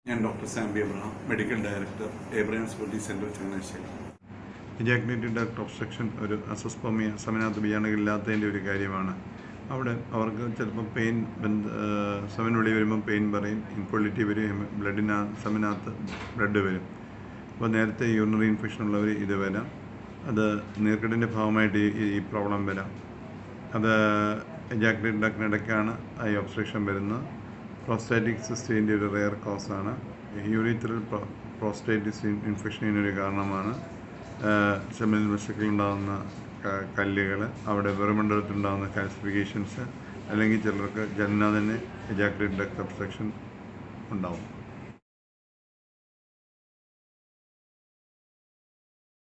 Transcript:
ഞാൻ doctor Sambi Abraham medical director Abraham's poly centre Changanassery ejaculatory duct obstruction ഒരു azoospermia സമനാത്ത് ബിയാണുകളില്ലാത്തതിൻ്റെ ഒരു കാര്യമാണ് അവിടെ അവർക്ക് ചിലപ്പോൾ പെയിൻ സമൻ വെളി വരുമ്പോൾ പെയിൻ പറയും ഇൻക്വളിറ്റി വരും ബ്ലഡിന സമനകത്ത് ബ്ലഡ് വരും അപ്പോൾ നേരത്തെ യൂറിനറി ഇൻഫെക്ഷൻ ഉള്ളവർ ഇത് വരാം അത് നീർക്കെട്ടിൻ്റെ ഭാഗമായിട്ട് ഈ ഈ പ്രോബ്ലം വരാം അത് എജാക്നേറ്റ് ഡക്കിനിടയ്ക്കാണ് ഈ ഒബ്സ്ട്രക്ഷൻ വരുന്നത് പ്രോസ്റ്റാറ്റിക് സിസ്റ്റീൻ്റെ ഒരു റെയർ കോസാണ് യൂറിത്രൽ പ്രോസ്റ്റേറ്റിസ് ഇൻഫെക്ഷനൊരു കാരണമാണ് സെമിനൽ വശക്കിലുണ്ടാകുന്ന കല്ലുകൾ അവിടെ വെറുമണ്ഡലത്തിലുണ്ടാകുന്ന കാൽസിഫിക്കേഷൻസ് അല്ലെങ്കിൽ ചിലർക്ക് ജന്മ തന്നെ എജാക്രേറ്റ് ഡക്ട് ഒബ്സ്ട്രക്ഷൻ ഉണ്ടാവും